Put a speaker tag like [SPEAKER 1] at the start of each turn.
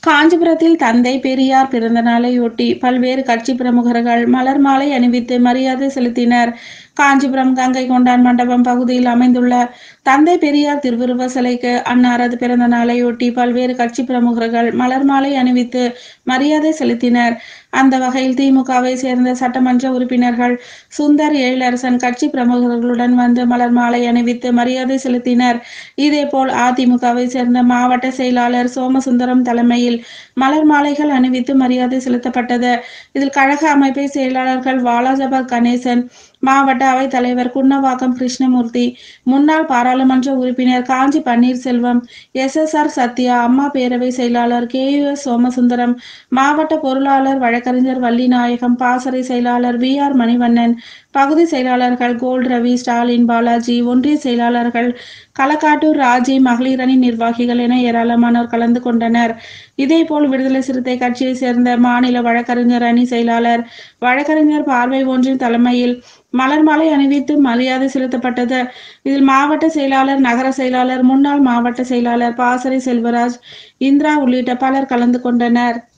[SPEAKER 1] காஞ்சிபுரத்தில் தந்தை பெரியார் பிறந்த நாளையொட்டி பல்வேறு கட்சி பிரமுகர்கள் மலர் மாலை அணிவித்து மரியாதை செலுத்தினர் காஞ்சிபுரம் கங்கை கொண்டான் மண்டபம் பகுதியில் அமைந்துள்ள தந்தை பெரியார் திருவுருவ சிலைக்கு அன்னாரது பிறந்த நாளையொட்டி பல்வேறு கட்சி பிரமுகர்கள் மலர் மாலை அணிவித்து மரியாதை செலுத்தினர் அந்த வகையில் திமுகவை சேர்ந்த சட்டமன்ற உறுப்பினர்கள் சுந்தர் எழிலரசன் கட்சி பிரமுகர்களுடன் வந்து மலர் மாலை அணிவித்து மரியாதை செலுத்தினர் இதேபோல் அதிமுகவை சேர்ந்த மாவட்ட செயலாளர் சோமசுந்தரம் தலைமையில் மலர் மாலைகள் அணிவித்து மரியாதை செலுத்தப்பட்டது இதில் கழக அமைப்பை செயலாளர்கள் வாலாஜபாத் கணேசன் மாவட்ட அவைத் தலைவர் குன்னவாக்கம் கிருஷ்ணமூர்த்தி முன்னாள் பாராளுமன்ற உறுப்பினர் Kanchi Panneerselvam S S R Sathya Amma பேரவை செயலாளர் கே யு எஸ் சோமசுந்தரம் மாவட்ட பொருளாளர் வழக்கறிஞர் வள்ளிநாயகம் பாசறை செயலாளர் வி ஆர் மணிவண்ணன் பகுதி செயலாளர்கள் கோல்ட் ரவி ஸ்டாலின் பாலாஜி ஒன்றிய செயலாளர்கள் களக்காட்டூர் ராஜி மகளிர் அணி நிர்வாகிகள் என ஏராளமானோர் கலந்து கொண்டனர் இதேபோல் விடுதலை சிறுத்தை கட்சியை சேர்ந்த மாநில வழக்கறிஞர் அணி செயலாளர் வழக்கறிஞர் பார்வை ஒன்றின் தலைமையில் மலர் மாலை அணிவித்து மரியாதை செலுத்தப்பட்டது இதில் மாவட்ட செயலாளர் நகர செயலாளர் முன்னாள் மாவட்ட செயலாளர் பாசறை செல்வராஜ் இந்திரா உள்ளிட்ட பலர் கலந்து கொண்டனர்